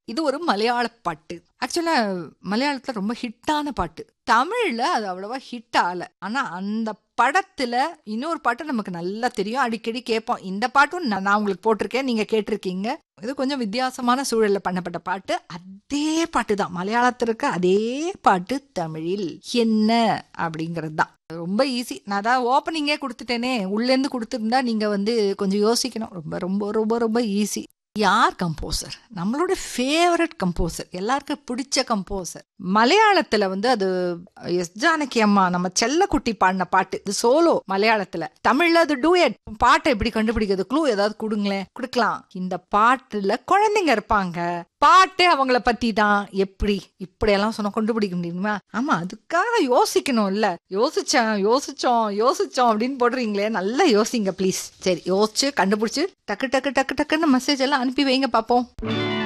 இது ஒரு மலையாள பாட்டு ஆக்சுவலா மலையாளத்துல ரொம்ப ஹிட்டான பாட்டு தமிழ்ல அது அவ்வளவா ஹிட் ஆகல ஆனா அந்த படத்துல இன்னொரு பாட்டு நமக்கு நல்லா தெரியும் அடிக்கடி கேட்போம் இந்த பாட்டும் நான் நான் உங்களுக்கு போட்டிருக்கேன் நீங்க கேட்டிருக்கீங்க இது கொஞ்சம் வித்தியாசமான சூழல்ல பண்ணப்பட்ட பாட்டு அதே பாட்டு தான் மலையாளத்தில் இருக்க அதே பாட்டு தமிழில் என்ன அப்படிங்கிறது தான் ரொம்ப ஈஸி நான் தான் ஓப்பனிங்கே கொடுத்துட்டேனே உள்ளேருந்து கொடுத்துருந்தா நீங்க வந்து கொஞ்சம் யோசிக்கணும் ரொம்ப ரொம்ப ரொம்ப ரொம்ப ஈஸி யார் கம்போசர் நம்மளோட ஃபேவரட் கம்போசர் எல்லாருக்கும் பிடிச்ச கம்போசர் மலையாளத்துல வந்து அது எஸ் ஜானகி அம்மா நம்ம செல்லக்குட்டி பாடின பாட்டு இது சோலோ மலையாளத்துல தமிழ்ல அது டூயட் பாட்டை எப்படி கண்டுபிடிக்கிறது க்ளூ ஏதாவது கொடுங்களேன் கொடுக்கலாம் இந்த பாட்டுல குழந்தைங்க இருப்பாங்க பாட்டே அவங்கள பத்தி தான் எப்படி இப்படியெல்லாம் சொன்னா கண்டுபிடிக்க முடியுமா ஆமா அதுக்காக யோசிக்கணும் இல்ல யோசிச்சேன் யோசிச்சோம் யோசிச்சோம் அப்படின்னு போடுறீங்களே நல்லா யோசிங்க ப்ளீஸ் சரி யோசிச்சு கண்டுபிடிச்சு டக்கு டக்கு டக்கு டக்குன்னு மெசேஜ் எல்லாம் அனுப்பி வைங்க பாப்போம்